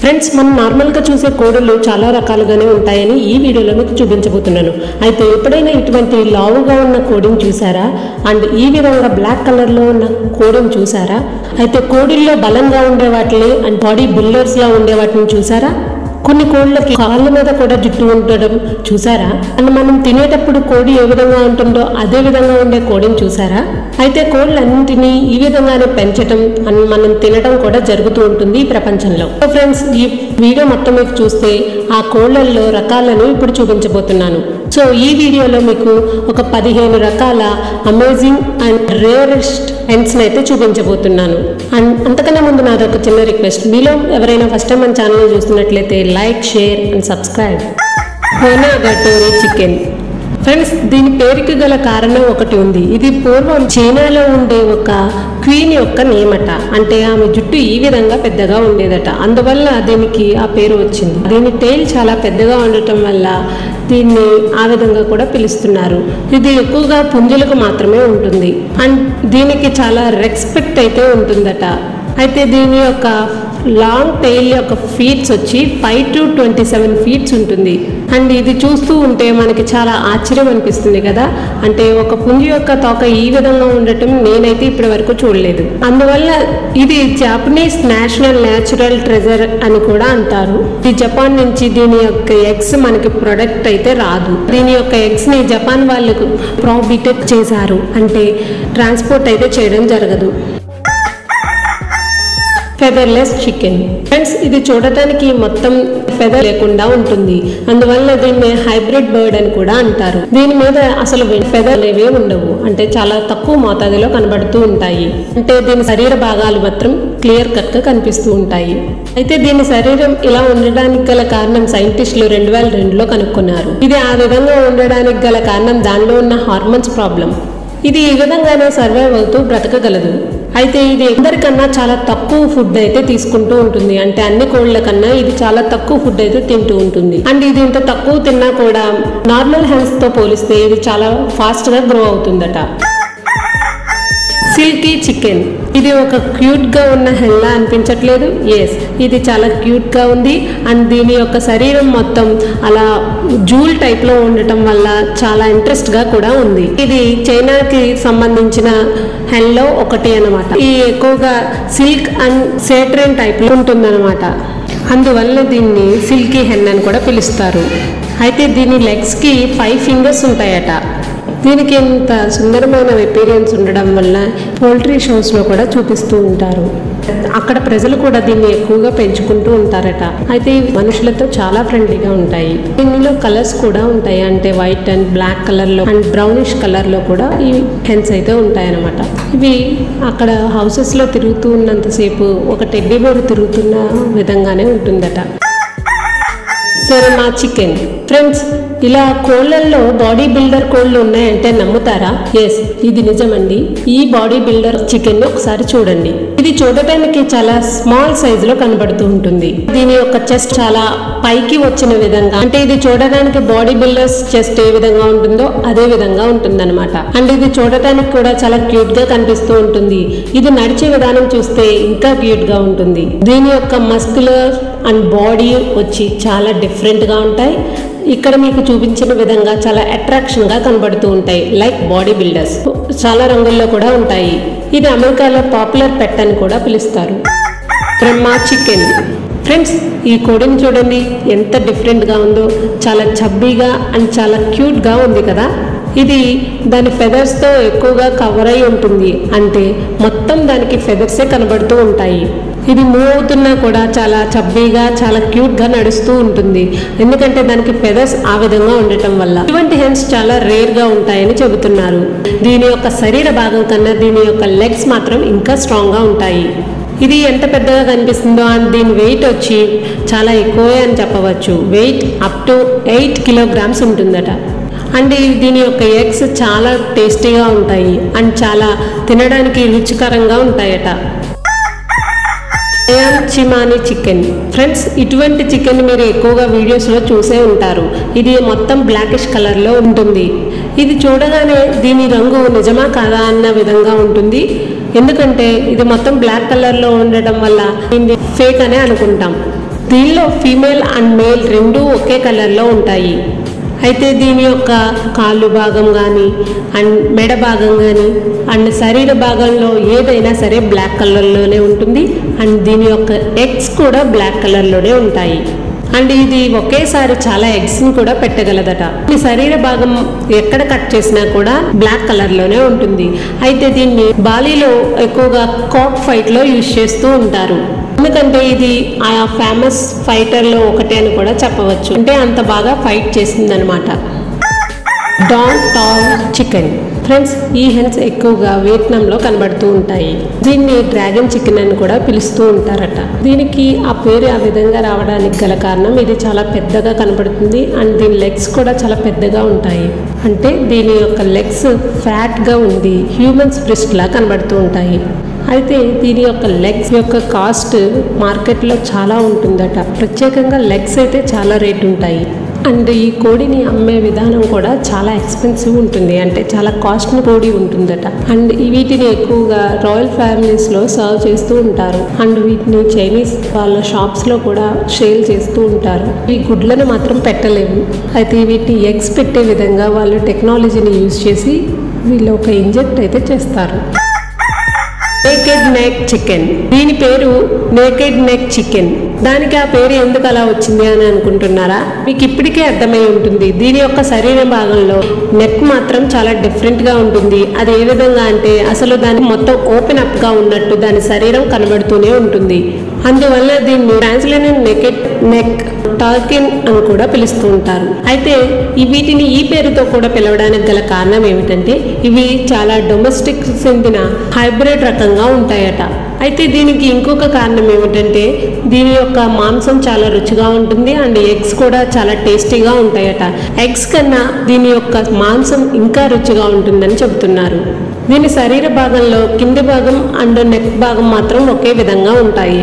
friends మనం నార్మల్గా చూసే కోడులు చాలా రకాలుగానే ఉంటాయని ఈ వీడియోలో మీకు చూపించబోతున్నాను అయితే ఎప్పుడైనా ఇటువంటి లావుగా ఉన్న కోడిని చూసారా అండ్ ఈ విధంగా బ్లాక్ కలర్లో ఉన్న కోడిని చూసారా అయితే కోడిల్లో బలంగా ఉండే వాటిని అండ్ బాడీ బిల్డర్స్లా ఉండే వాటిని చూసారా కొన్ని కోళ్ళకి కాళ్ళ మీద కూడా జుట్టు ఉండడం చూసారా అండ్ మనం తినేటప్పుడు కోడి ఏ విధంగా ఉంటుందో అదే విధంగా ఉండే కోడిని చూసారా అయితే కోళ్ళన్నింటినీ ఈ విధంగానే పెంచడం అండ్ మనం తినడం కూడా జరుగుతూ ఉంటుంది ఈ ప్రపంచంలో సో ఫ్రెండ్స్ ఈ వీడియో మొత్తం మీకు చూస్తే ఆ కోళ్ళల్లో రకాలను ఇప్పుడు చూపించబోతున్నాను సో ఈ వీడియోలో మీకు ఒక పదిహేను రకాల అమేజింగ్ అండ్ రేరెస్ట్ హెన్స్ని అయితే చూపించబోతున్నాను అండ్ అంతకన్నా ముందు నాది ఒక చిన్న రిక్వెస్ట్ మీలో ఎవరైనా ఫస్ట్ టైం మన ఛానల్ చూస్తున్నట్లయితే లైక్ షేర్ అండ్ సబ్స్క్రైబ్ హోనా గటోరీ చికెన్ ఫ్రెండ్స్ దీని పేరుకి గల కారణం ఒకటి ఉంది ఇది పూర్వం చైనాలో ఉండే ఒక క్వీన్ యొక్క నేమట అంటే ఆమె జుట్టు ఈ విధంగా పెద్దగా ఉండేదట అందువల్ల దీనికి ఆ పేరు వచ్చింది దీని టైల్ చాలా పెద్దగా ఉండటం వల్ల దీన్ని ఆ విధంగా కూడా పిలుస్తున్నారు ఇది ఎక్కువగా పుంజులకు మాత్రమే ఉంటుంది అండ్ దీనికి చాలా రెస్పెక్ట్ అయితే ఉంటుందట అయితే దీని యొక్క లాంగ్ టైల్ యొక్క ఫీట్స్ వచ్చి five to twenty seven feets ఉంటుంది అండ్ ఇది చూస్తూ ఉంటే మనకి చాలా ఆశ్చర్యం అనిపిస్తుంది కదా అంటే ఒక పుంజు యొక్క తోక ఈ విధంగా ఉండటం నేనైతే ఇప్పటి వరకు చూడలేదు అందువల్ల ఇది జాపనీస్ నేషనల్ న్యాచురల్ ట్రెజర్ అని కూడా అంటారు ఇది జపాన్ నుంచి దీని యొక్క ఎగ్స్ మనకి ప్రొడక్ట్ అయితే రాదు దీని యొక్క ఎగ్స్ ని జపాన్ వాళ్ళకు ప్రాబిటెడ్ చేశారు అంటే ట్రాన్స్పోర్ట్ అయితే చేయడం జరగదు ఫెదర్లెస్ చికెన్ ఫ్రెండ్స్ ఇది చూడటానికి మొత్తం ఫెదర్ లేకుండా ఉంటుంది అందువల్ల దీన్ని హైబ్రిడ్ బర్డ్ అని కూడా అంటారు దీని మీద అసలు ఫెదర్ అనేవి ఉండవు అంటే చాలా తక్కువ మోతాదులో కనబడుతూ ఉంటాయి అంటే దీని శరీర భాగాలు మాత్రం క్లియర్ కట్ గా కనిపిస్తూ ఉంటాయి అయితే దీని శరీరం ఇలా ఉండడానికి గల కారణం సైంటిస్టులు రెండు వేల రెండులో కనుక్కున్నారు ఇది ఆ విధంగా ఉండడానికి గల కారణం దానిలో ఉన్న హార్మోన్స్ ప్రాబ్లం ఇది ఈ విధంగానే సర్వైవ్ అవుతూ బ్రతకగలదు అయితే ఇది అందరికన్నా చాలా తక్కువ ఫుడ్ అయితే తీసుకుంటూ ఉంటుంది అంటే అన్ని కోళ్ల కన్నా ఇది చాలా తక్కువ ఫుడ్ అయితే తింటూ ఉంటుంది అండ్ ఇది ఇంత తక్కువ తిన్నా కూడా నార్మల్ హెల్త్ తో పోలిస్తే ఇది చాలా ఫాస్ట్ గా గ్రో అవుతుందట సిల్కీ చికెన్ ఇది ఒక క్యూట్ గా ఉన్న హెల్లా అనిపించట్లేదు ఎస్ ఇది చాలా క్యూట్ గా ఉంది అండ్ దీని యొక్క శరీరం మొత్తం అలా జూల్ టైప్ లో ఉండటం వల్ల చాలా ఇంట్రెస్ట్ గా కూడా ఉంది ఇది చైనాకి సంబంధించిన హెల్లో ఒకటి అనమాట ఈ ఎక్కువగా సిల్క్ అండ్ సేట్రన్ టైప్ లో ఉంటుందన్నమాట అందువల్ల దీన్ని సిల్కీ హెన్ అని కూడా పిలుస్తారు అయితే దీని లెగ్స్ కి ఫైవ్ ఫింగర్స్ ఉంటాయట దీనికి ఇంత సుందరమైన ఎపీరియన్స్ ఉండడం వల్ల పోల్ట్రీ షోస్లో కూడా చూపిస్తూ ఉంటారు అక్కడ ప్రజలు కూడా దీన్ని ఎక్కువగా పెంచుకుంటూ ఉంటారట అయితే ఇవి మనుషులతో చాలా ఫ్రెండ్లీగా ఉంటాయి దీనిలో కలర్స్ కూడా ఉంటాయి అంటే వైట్ అండ్ బ్లాక్ కలర్లో అండ్ బ్రౌనిష్ కలర్లో కూడా ఈ హెన్స్ అయితే ఉంటాయన్నమాట ఇవి అక్కడ హౌసెస్లో తిరుగుతూ ఉన్నంతసేపు ఒక టెడ్డీ బేర్ తిరుగుతున్న విధంగానే ఉంటుందట సెరమా చికెన్ ఫ్రెండ్స్ ఇలా కోళ్ళల్లో బాడీ బిల్డర్ కోళ్ళు ఉన్నాయంటే నమ్ముతారా ఎస్ ఇది నిజమండి ఈ బాడీ బిల్డర్ చికెన్ ని ఒకసారి చూడండి ఇది చూడటానికి చాలా స్మాల్ సైజ్ లో కనబడుతూ ఉంటుంది దీని యొక్క చెస్ట్ చాలా పైకి వచ్చిన విధంగా అంటే ఇది చూడడానికి బాడీ బిల్డర్స్ చెస్ట్ ఏ విధంగా ఉంటుందో అదే విధంగా ఉంటుందన్నమాట అండ్ ఇది చూడటానికి కూడా చాలా క్యూట్ గా కనిపిస్తూ ఉంటుంది ఇది నడిచే విధానం చూస్తే ఇంకా క్యూట్ గా ఉంటుంది దీని యొక్క మస్కులర్ అండ్ బాడీ వచ్చి చాలా డిఫరెంట్ గా ఉంటాయి ఇక్కడ మీకు చూపించిన విధంగా చాలా అట్రాక్షన్ గా కనబడుతూ ఉంటాయి లైక్ బాడీ బిల్డర్స్ చాలా రంగుల్లో కూడా ఉంటాయి ఇది అమెరికాలో పాపులర్ పెట్ అని కూడా పిలుస్తారు బ్రహ్మా చికెన్ ఫ్రెండ్స్ ఈ కోడిని చూడండి ఎంత డిఫరెంట్గా ఉందో చాలా చబ్బీగా అండ్ చాలా క్యూట్గా ఉంది కదా ఇది దాని ఫెదర్స్తో ఎక్కువగా కవర్ అయి ఉంటుంది అంటే మొత్తం దానికి ఫెదర్సే కనబడుతూ ఉంటాయి ఇది మూవ్ అవుతున్నా కూడా చాలా చబ్బీగా చాలా క్యూట్గా నడుస్తూ ఉంటుంది ఎందుకంటే దానికి ఫెదర్స్ ఆ విధంగా ఉండటం వల్ల ఇటువంటి హెన్స్ చాలా రేర్గా ఉంటాయని చెబుతున్నారు దీని యొక్క శరీర భాగం కన్నా దీని యొక్క లెగ్స్ మాత్రం ఇంకా స్ట్రాంగ్గా ఉంటాయి ఇది ఎంత పెద్దగా కనిపిస్తుందో అండ్ దీని వెయిట్ వచ్చి చాలా ఎక్కువే అని చెప్పవచ్చు weight up to eight kilograms ఉంటుందట అండ్ ఈ- దీని యొక్క ఎగ్స్ చాలా టేస్టీగా ఉంటాయి అండ్ చాలా తినడానికి రుచికరంగా ఉంటాయట అయాన్ చిమాని చికెన్ ఫ్రెండ్స్ ఇటువంటి చికెన్ మీరు ఎక్కువగా వీడియోస్లో చూసే ఉంటారు ఇది మొత్తం బ్లాకిష్ కలర్లో ఉంటుంది ఇది చూడగానే దీని రంగు నిజమా కాదా అన్న విధంగా ఉంటుంది ఎందుకంటే ఇది మొత్తం బ్లాక్ కలర్లో ఉండటం వల్ల దీన్ని ఫేక్ అనే అనుకుంటాం దీనిలో ఫీమేల్ అండ్ మేల్ రెండు ఒకే కలర్లో ఉంటాయి అయితే దీని యొక్క కాళ్ళు భాగం కానీ అండ్ మెడ భాగం కానీ అండ్ శరీర భాగంలో ఏదైనా సరే బ్లాక్ కలర్లోనే ఉంటుంది అండ్ దీని యొక్క ఎగ్స్ కూడా బ్లాక్ కలర్లోనే ఉంటాయి అండ్ ఇది ఒకేసారి చాలా ఎగ్స్ని కూడా పెట్టగలదట ఈ శరీర భాగం ఎక్కడ కట్ చేసినా కూడా బ్లాక్ కలర్లోనే ఉంటుంది అయితే దీన్ని బాలీలో ఎక్కువగా కాక్ ఫైట్లో యూజ్ చేస్తూ ఉంటారు ఎందుకంటే ఇది ఆ ఫేమస్ ఫైటర్లో ఒకటే అని కూడా చెప్పవచ్చు అంటే అంత బాగా ఫైట్ చేసిందనమాట డాన్ టాల్ చికెన్ ఫ్రెండ్స్ ఈ హెన్స్ ఎక్కువగా వియత్నాంలో కనబడుతూ ఉంటాయి దీన్ని డ్రాగన్ చికెన్ అని కూడా పిలుస్తూ ఉంటారట దీనికి ఆ పేరు ఆ విధంగా రావడానికి గల కారణం ఇది చాలా పెద్దగా కనబడుతుంది అండ్ దీని లెగ్స్ కూడా చాలా పెద్దగా ఉంటాయి అంటే దీని యొక్క లెగ్స్ ఫ్యాట్గా ఉంది హ్యూమన్స్ బ్రెస్ట్ లా కనబడుతూ ఉంటాయి అయితే దీని యొక్క లెగ్స్ యొక్క కాస్ట్ మార్కెట్లో చాలా ఉంటుందట ప్రత్యేకంగా లెగ్స్ అయితే చాలా రేట్ ఉంటాయి అండ్ ఈ కోడిని అమ్మే విధానం కూడా చాలా ఎక్స్పెన్సివ్ ఉంటుంది అంటే చాలా కాస్ట్ని కోడి ఉంటుందట అండ్ వీటిని ఎక్కువగా రాయల్ ఫ్యామిలీస్లో సర్వ్ చేస్తూ ఉంటారు అండ్ వీటిని చైనీస్ వాళ్ళ షాప్స్లో కూడా సేల్ చేస్తూ ఉంటారు ఈ గుడ్లను మాత్రం పెట్టలేవు అయితే వీటిని ఎగ్స్ పెట్టే విధంగా వాళ్ళు టెక్నాలజీని యూజ్ చేసి వీళ్ళు ఒక ఇంజెక్ట్ అయితే చేస్తారు నేకెడ్ నెక్ చికెన్ దీని పేరు నేకెడ్ నెక్ చికెన్ దానికి ఆ పేరు ఎందుకు అలా వచ్చింది అని అనుకుంటున్నారా మీకు ఇప్పటికే అర్థమై ఉంటుంది దీని యొక్క శరీర భాగంలో నెక్ మాత్రం చాలా డిఫరెంట్ గా ఉంటుంది అది ఏ విధంగా అంటే అసలు దాని మొత్తం ఓపెన్ అప్ గా ఉన్నట్టు దాని శరీరం కనబడుతూనే ఉంటుంది అందువల్ల దీన్ని ట్రాన్స్లేషన్ నెకెడ్ నెక్ టార్కిన్ అని కూడా పిలుస్తూ ఉంటారు అయితే ఈ వీటిని ఈ పేరుతో కూడా పిలవడానికి గల కారణం ఏమిటంటే ఇవి చాలా డొమెస్టిక్ చెందిన హైబ్రిడ్ రకంగా ఉంటాయట అయితే దీనికి ఇంకొక కారణం ఏమిటంటే దీని యొక్క మాంసం చాలా రుచిగా ఉంటుంది అండ్ ఎగ్స్ కూడా చాలా టేస్టీగా ఉంటాయట ఎగ్స్ కన్నా దీని యొక్క మాంసం ఇంకా రుచిగా ఉంటుందని చెబుతున్నారు దీని శరీర భాగంలో కింది భాగం అండ్ నెక్ భాగం మాత్రం ఒకే విధంగా ఉంటాయి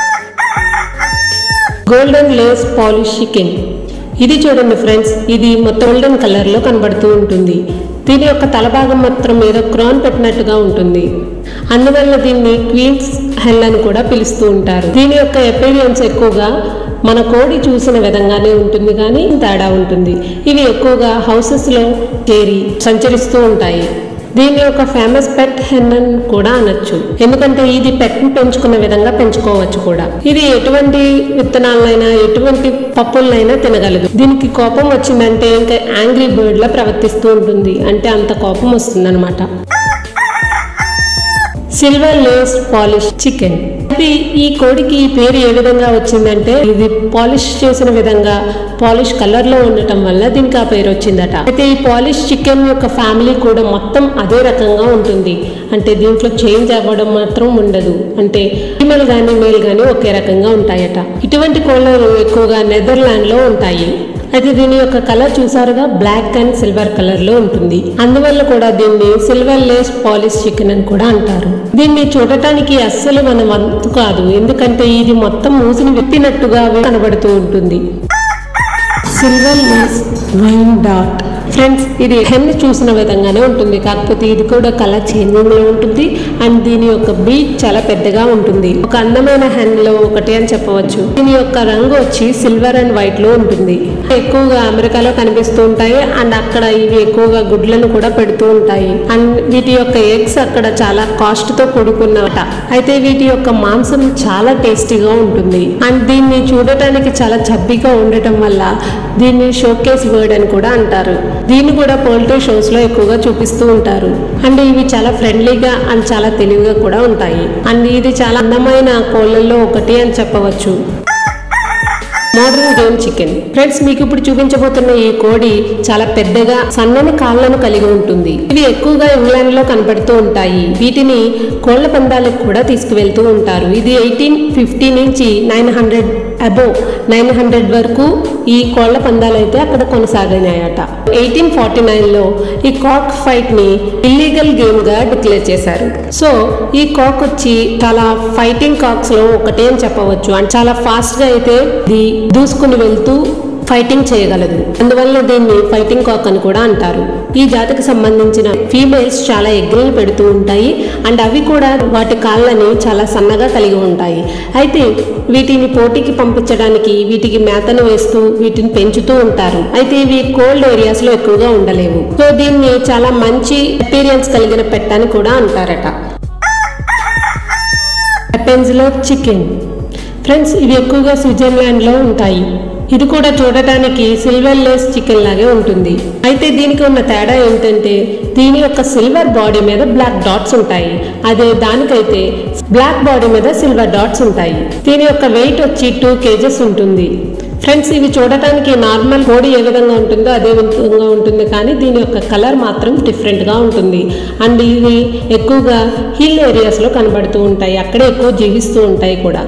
గోల్డెన్ లేస్ పాలిష్ చికెన్ ఇది చూడండి ఫ్రెండ్స్ ఇది మొత్తం గోల్డెన్ కలర్లో కనబడుతూ ఉంటుంది దీని యొక్క తల భాగం మాత్రం ఏదో క్రాన్ పెట్టినట్టుగా ఉంటుంది అందువల్ల దీన్ని క్వీన్స్ హెల్ అని కూడా పిలుస్తూ ఉంటారు దీని యొక్క ఎపీరియన్స్ ఎక్కువగా మన కోడి చూసిన విధంగానే ఉంటుంది కానీ తేడా ఉంటుంది ఇవి ఎక్కువగా హౌసెస్లో చేరి సంచరిస్తూ ఉంటాయి దీని యొక్క ఫేమస్ పెట్ హెన్ అని కూడా అనొచ్చు ఎందుకంటే ఇది పెట్ని పెంచుకున్న విధంగా పెంచుకోవచ్చు కూడా ఇది ఎటువంటి విత్తనాలనైనా ఎటువంటి పప్పులనైనా తినగలదు దీనికి కోపం వచ్చిందంటే ఇంకా యాంగ్రీ బర్డ్ లా ప్రవర్తిస్తూ ఉంటుంది అంటే అంత కోపం వస్తుంది సిల్వర్ లేస్ పాలిష్ చికెన్ ఇది ఈ కోడికి ఈ పేరు ఏ విధంగా వచ్చిందంటే ఇది పాలిష్ చేసిన విధంగా పాలిష్ కలర్ లో ఉండటం వల్ల దీనికి ఆ పేరు వచ్చిందట అయితే ఈ పాలిష్ చికెన్ యొక్క ఫ్యామిలీ కూడా మొత్తం అదే రకంగా ఉంటుంది అంటే దీంట్లో చేంజ్ అవ్వడం మాత్రం ఉండదు అంటే ఫీమేల్ గానీ మేల్ గానీ ఒకే రకంగా ఉంటాయట ఇటువంటి కోళ్ళలు ఎక్కువగా నెదర్లాండ్ లో ఉంటాయి అయితే దీని యొక్క కలర్ చూసారుగా బ్లాక్ అండ్ సిల్వర్ కలర్ లో ఉంటుంది అందువల్ల కూడా దీన్ని సిల్వర్ లేస్ పాలిష్ చికెన్ అని కూడా అంటారు దీన్ని చూడటానికి అస్సలు మన వంతు కాదు ఎందుకంటే ఇది మొత్తం మూసిని విప్పినట్టుగా కనబడుతూ ఉంటుంది silver lace Wyandotte friends ఇది హెన్ చూసిన విధంగానే ఉంటుంది కాకపోతే ఇది కూడా కలర్ చేంజింగ్ లో ఉంటుంది అండ్ దీని యొక్క బీట్ చాలా పెద్దగా ఉంటుంది ఒక అందమైన హెన్ లో ఒకటి అని చెప్పవచ్చు దీని యొక్క రంగు వచ్చి సిల్వర్ అండ్ వైట్ లో ఉంటుంది ఎక్కువగా అమెరికాలో కనిపిస్తూ ఉంటాయి అండ్ అక్కడ ఇవి ఎక్కువగా గుడ్లను కూడా పెడుతూ ఉంటాయి అండ్ వీటి యొక్క ఎగ్స్ అక్కడ చాలా కాస్ట్ తో కూడుకున్నట అయితే వీటి యొక్క మాంసం చాలా టేస్టీగా ఉంటుంది అండ్ దీన్ని చూడటానికి చాలా చబ్బిగా ఉండటం వల్ల దీన్ని షోకేస్ వర్డ్ అని కూడా అంటారు దీన్ని కూడా పోల్ట్రీ షోస్ లో ఎక్కువగా చూపిస్తూ ఉంటారు అండ్ ఇవి చాలా ఫ్రెండ్లీగా అండ్ చాలా తెలివిగా కూడా ఉంటాయి అండ్ ఇది చాలా అందమైన కోళ్ళల్లో ఒకటి అని చెప్పవచ్చు మోడర్న్ గేమ్ చికెన్ ఫ్రెండ్స్ మీకు ఇప్పుడు చూపించబోతున్న ఈ కోడి చాలా పెద్దగా సన్నని కాళ్ళను కలిగి ఉంటుంది ఇవి ఎక్కువగా ఇంగ్లాండ్ లో కనబడుతూ ఉంటాయి వీటిని కోళ్ల పందాలకు కూడా తీసుకువెళ్తూ ఉంటారు ఇది ఎయిటీన్ ఫిఫ్టీ నుంచి nine hundred above nine hundred వరకు ఈ కోళ్ల పందాలు అయితే అక్కడ కొనసాగినాయట ఎయిటీన్ ఫార్టీ నైన్లో ఈ కాక్ ఫైట్ ని ఇల్లీగల్ గేమ్ గా డిక్లేర్ చేశారు సో ఈ కాక్ వచ్చి చాలా ఫైటింగ్ కాక్స్ లో ఒకటే అని చెప్పవచ్చు అండ్ చాలా ఫాస్ట్ గా అయితే ఇది దూసుకుని వెళ్తూ ఫైటింగ్ చేయగలదు అందువల్ల దీన్ని ఫైటింగ్ కాక్ అని కూడా అంటారు ఈ జాతికి సంబంధించిన ఫీమేల్స్ చాలా ఎగ్గులను పెడుతూ ఉంటాయి అండ్ అవి కూడా వాటి కాళ్ళని చాలా సన్నగా కలిగి ఉంటాయి అయితే వీటిని పోటీకి పంపించడానికి వీటికి మేతను వేస్తూ వీటిని పెంచుతూ ఉంటారు అయితే ఇవి కోల్డ్ ఏరియాస్ లో ఎక్కువగా ఉండలేవు సో దీన్ని చాలా మంచి ఎక్స్పీరియన్స్ కలిగిన పెట్టని కూడా అంటారట పెన్జిలో చికెన్ ఫ్రెండ్స్ ఇవి ఎక్కువగా స్విట్జర్లాండ్లో ఉంటాయి ఇది కూడా చూడటానికి సిల్వర్ లేస్ చికెన్ లాగే ఉంటుంది అయితే దీనికి ఉన్న తేడా ఏంటంటే దీని యొక్క సిల్వర్ బాడీ మీద బ్లాక్ డాట్స్ ఉంటాయి అదే దానికైతే బ్లాక్ బాడీ మీద సిల్వర్ డాట్స్ ఉంటాయి దీని యొక్క వెయిట్ వచ్చి టూ కేజెస్ ఉంటుంది ఫ్రెండ్స్ ఇవి చూడటానికి నార్మల్ కోడి ఏ విధంగా ఉంటుందో అదే విధంగా ఉంటుంది కానీ దీని యొక్క కలర్ మాత్రం డిఫరెంట్గా ఉంటుంది అండ్ ఇవి ఎక్కువగా హిల్ ఏరియాస్లో కనబడుతూ ఉంటాయి అక్కడే ఎక్కువ జీవిస్తూ ఉంటాయి కూడా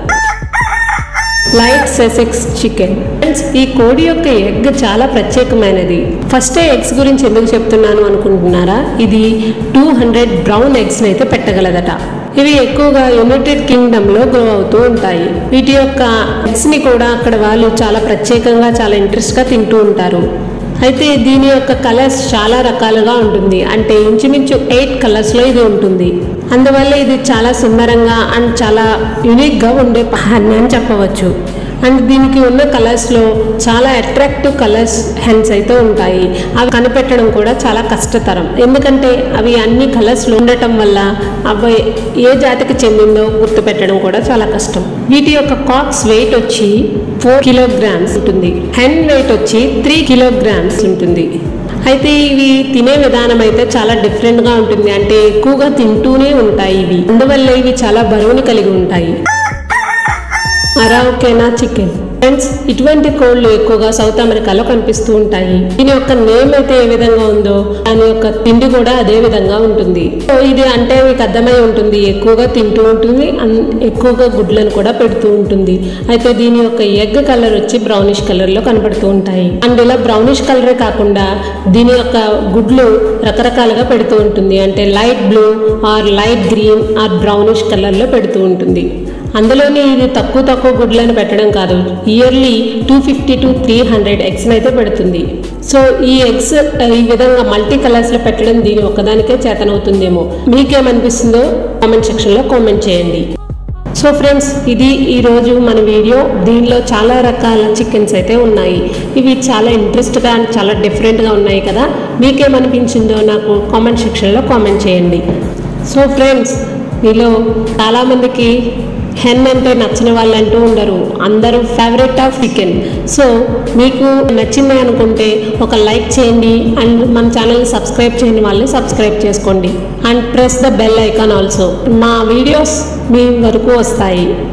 లైట్ సెసెక్స్ చికెన్ ఫ్రెండ్స్ ఈ కోడి యొక్క ఎగ్ చాలా ప్రత్యేకమైనది ఫస్ట్ ఎగ్స్ గురించి ఎందుకు చెప్తున్నాను అనుకుంటున్నారా ఇది టూ హండ్రెడ్ బ్రౌన్ ఎగ్స్ అయితే పెట్టగలదట ఇవి ఎక్కువగా యునైటెడ్ కింగ్డమ్ లో గ్రో అవుతూ ఉంటాయి వీటి యొక్క ఎగ్స్ ని కూడా అక్కడ వాళ్ళు చాలా ప్రత్యేకంగా చాలా ఇంట్రెస్ట్ గా తింటూ ఉంటారు అయితే దీని యొక్క కలర్స్ చాలా రకాలుగా ఉంటుంది అంటే ఇంచుమించు ఎయిట్ కలర్స్లో ఇది ఉంటుంది అందువల్ల ఇది చాలా సుందరంగా అండ్ చాలా యునిక్గా ఉండే పహాన్ని అని చెప్పవచ్చు అండ్ దీనికి ఉన్న కలర్స్లో చాలా అట్రాక్టివ్ కలర్స్ హెన్స్ అయితే ఉంటాయి అవి కనిపెట్టడం కూడా చాలా కష్టతరం ఎందుకంటే అవి అన్ని కలర్స్లో ఉండటం వల్ల అవి ఏ జాతికి చెందిందో గుర్తుపెట్టడం కూడా చాలా కష్టం వీటి యొక్క కాక్స్ వెయిట్ వచ్చి ఫోర్ కిలోగ్రామ్స్ ఉంటుంది హెన్ వెయిట్ వచ్చి త్రీ కిలోగ్రామ్స్ ఉంటుంది అయితే ఇవి తినే విధానం అయితే చాలా డిఫరెంట్గా ఉంటుంది అంటే ఎక్కువగా తింటూనే ఉంటాయి ఇవి అందువల్ల ఇవి చాలా బరువుని కలిగి ఉంటాయి అరావుకేనా చికెన్ ఫ్రెండ్స్ ఇటువంటి కోళ్ళు ఎక్కువగా సౌత్ అమెరికాలో కనిపిస్తూ ఉంటాయి దీని యొక్క నేమ్ అయితే ఏ విధంగా ఉందో దాని యొక్క తిండి కూడా అదే విధంగా ఉంటుంది సో ఇది అంటే మీకు అర్థమై ఉంటుంది ఎక్కువగా తింటూ ఉంటుంది అన్- ఎక్కువగా గుడ్లను కూడా పెడుతూ ఉంటుంది అయితే దీని యొక్క ఎగ్ కలర్ వచ్చి బ్రౌనిష్ కలర్ లో కనబడుతూ ఉంటాయి అండ్ ఇలా బ్రౌనిష్ కలరే కాకుండా దీని యొక్క గుడ్లు రకరకాలుగా పెడుతూ ఉంటుంది అంటే light blue or light green or brownish colour లో పెడుతూ ఉంటుంది అందులోని ఇది తక్కువ తక్కువ గుడ్లను పెట్టడం కాదు yearly two fifty to three hundred eggs అయితే పెడుతుంది సో ఈ ఎగ్స్ ఈ విధంగా మల్టీ కలర్స్లో పెట్టడం దీని ఒక్కదానికే చేతనవుతుందేమో మీకేమనిపిస్తుందో కామెంట్ సెక్షన్లో కామెంట్ చేయండి సో ఫ్రెండ్స్ ఇది ఈరోజు మన వీడియో దీనిలో చాలా రకాల చికెన్స్ అయితే ఉన్నాయి ఇవి చాలా ఇంట్రెస్ట్గా అండ్ చాలా డిఫరెంట్గా ఉన్నాయి కదా మీకేమనిపించిందో నాకు కామెంట్ సెక్షన్లో కామెంట్ చేయండి సో ఫ్రెండ్స్ మీలో చాలామందికి హెన్ అంటే నచ్చిన వాళ్ళు అంటూ ఉండరు అందరూ ఫేవరెట్ ఆఫ్ చికెన్ సో మీకు నచ్చింది అనుకుంటే ఒక లైక్ చేయండి అండ్ మన ఛానల్ని సబ్స్క్రైబ్ చేయని వాళ్ళు సబ్స్క్రైబ్ చేసుకోండి and press the bell icon also మా వీడియోస్ మీ వరకు వస్తాయి